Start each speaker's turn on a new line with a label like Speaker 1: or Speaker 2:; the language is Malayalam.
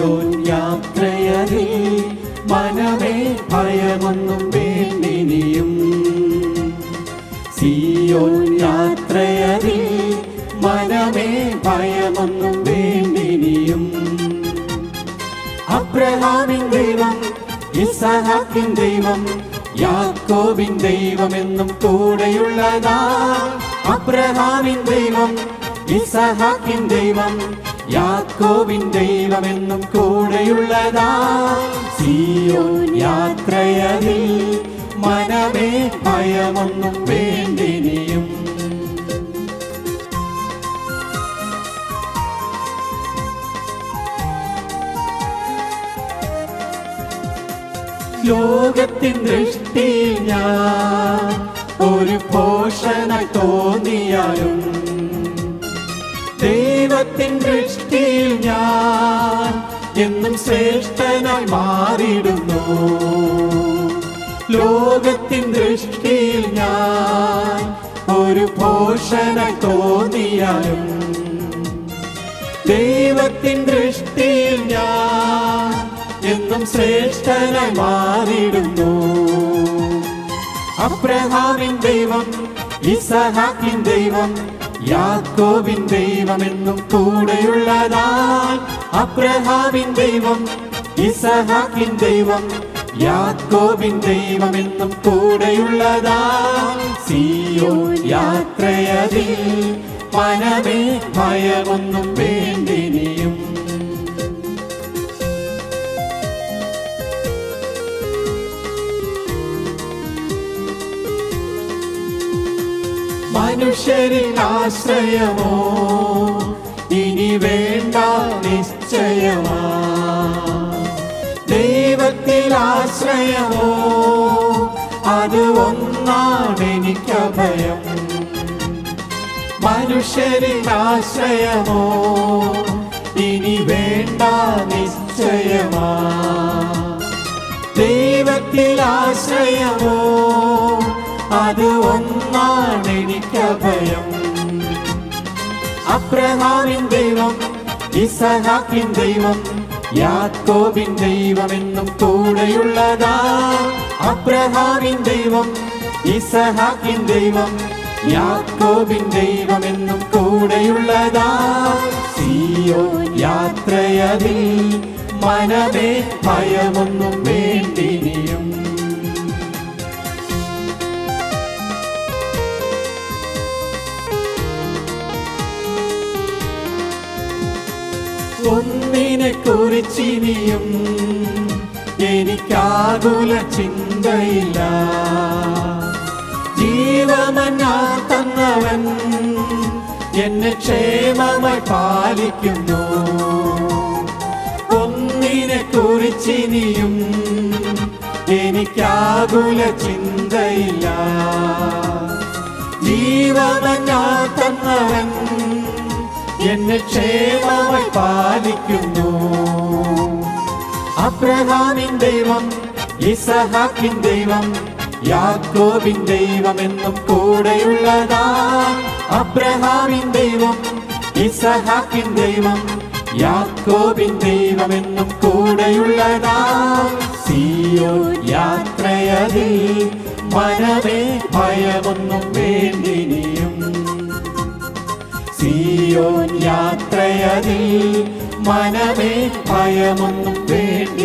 Speaker 1: സിയോൻ യാത്രയതിൽ മനമേ ഭയമൊന്നും വേണ്ടിനിയും സിയോൻ യാത്രയതിൽ മനമേ ഭയമൊന്നും വേണ്ടിനിയും അബ്രഹാമിൻ ദൈവം ഇസഹാക്കിൻ ദൈവം യാക്കോബിൻ ദൈവമെന്നും കൂടെയുള്ളതാ അബ്രഹാമിൻ ദൈവം ഇസഹാക്കിൻ ദൈവം യാക്കോബിൻ ദൈവമെന്നും കൂടെയുള്ളതാ സിയോൻ യാത്രയതിൽ മനമേ ഭയമൊന്നും വേണ്ടിനിയും ലോകത്തിൻ ദൃഷ്ടിയിൽ ഞാൻ ഒരു പോഷണ തോന്നിയാലും ദൈവത്തിൻ ദൃഷ്ടിയിൽ ഞാൻ എന്നും ശ്രേഷ്ഠനായി മാറിയിടുന്നു ലോകത്തിൻ ദൃഷ്ടിയിൽ ഞാൻ ഒരു പോഷണായി തോന്നിയാലും ദൈവത്തിൻ ദൃഷ്ടിയിൽ ഞാൻ എന്നും ശ്രേഷ്ഠനായി മാറിയിടുന്നു അബ്രഹാമിൻ ദൈവം ഇസഹാക്കിൻ ദൈവം യാക്കോബിൻ ദൈവമെന്നും കൂടെയുള്ളതാൽ അബ്രഹാമിൻ ദൈവം ഇസഹാക്കിൻ ദൈവം യാക്കോബിൻ ദൈവമെന്നും കൂടെയുള്ളതാൽ സിയോ യാത്രയതിൽ മനമേ ഭയമൊന്നും വേണ്ടിനിയും മനുഷ്യരിൽ ആശ്രയമോ ഇനി വേണ്ട നിശ്ചയമാ ദൈവത്തിൽ ആശ്രയമോ അത് ഒന്നാണ് എനിക്കഭയം മനുഷ്യരിൽ ആശ്രയമോ ഇനി വേണ്ട നിശ്ചയമാ ദൈവത്തിൽ ആശ്രയമോ അത് ഒന്നാണ് എനിക്കഭയം അബ്രഹാമിൻ ദൈവം ഇസഹാക്കിൻ ദൈവം യാക്കോബിൻ ദൈവമെന്നും കൂടെയുള്ളതാ അബ്രഹാമിൻ ദൈവം ഇസഹാക്കിൻ ദൈവം യാക്കോബിൻ ദൈവമെന്നും കൂടെയുള്ളതാ സിയോ യാത്രയതിൽ മനമേ ഭയമൊന്നും വേണ്ടിനിയും ഒന്നിനെ കുറിച്ചിനിയും എനിക്കാകുല ചിന്തയില്ല ജീവമന്നാ തന്നവൻ എന്നെ ക്ഷേമമായി പാലിക്കുന്നു ഒന്നിനെ കുറിച്ചിനിയും എനിക്കാകുല ചിന്തയില്ല ജീവമന്നാ തന്നവൻ എന്നെ ക്ഷേമമായി പാലിക്കുന്നു അബ്രഹാമിൻ ദൈവം ഇസഹാക്കിൻ ദൈവം യാക്കോബിൻ ദൈവം എന്നും കൂടെയുള്ളതാ അബ്രഹാമിൻ ദൈവം ഇസഹാക്കിൻ ദൈവം യാക്കോബിൻ ദൈവം എന്നും കൂടെയുള്ളതാ സിയോ യാത്രയതിൽ മനമേ ഭയമൊന്നും വേണ്ടിനിയും സിയോൻ യാത്രയതിൽ മനമേ ഭയമൊന്നും വേണ്ടി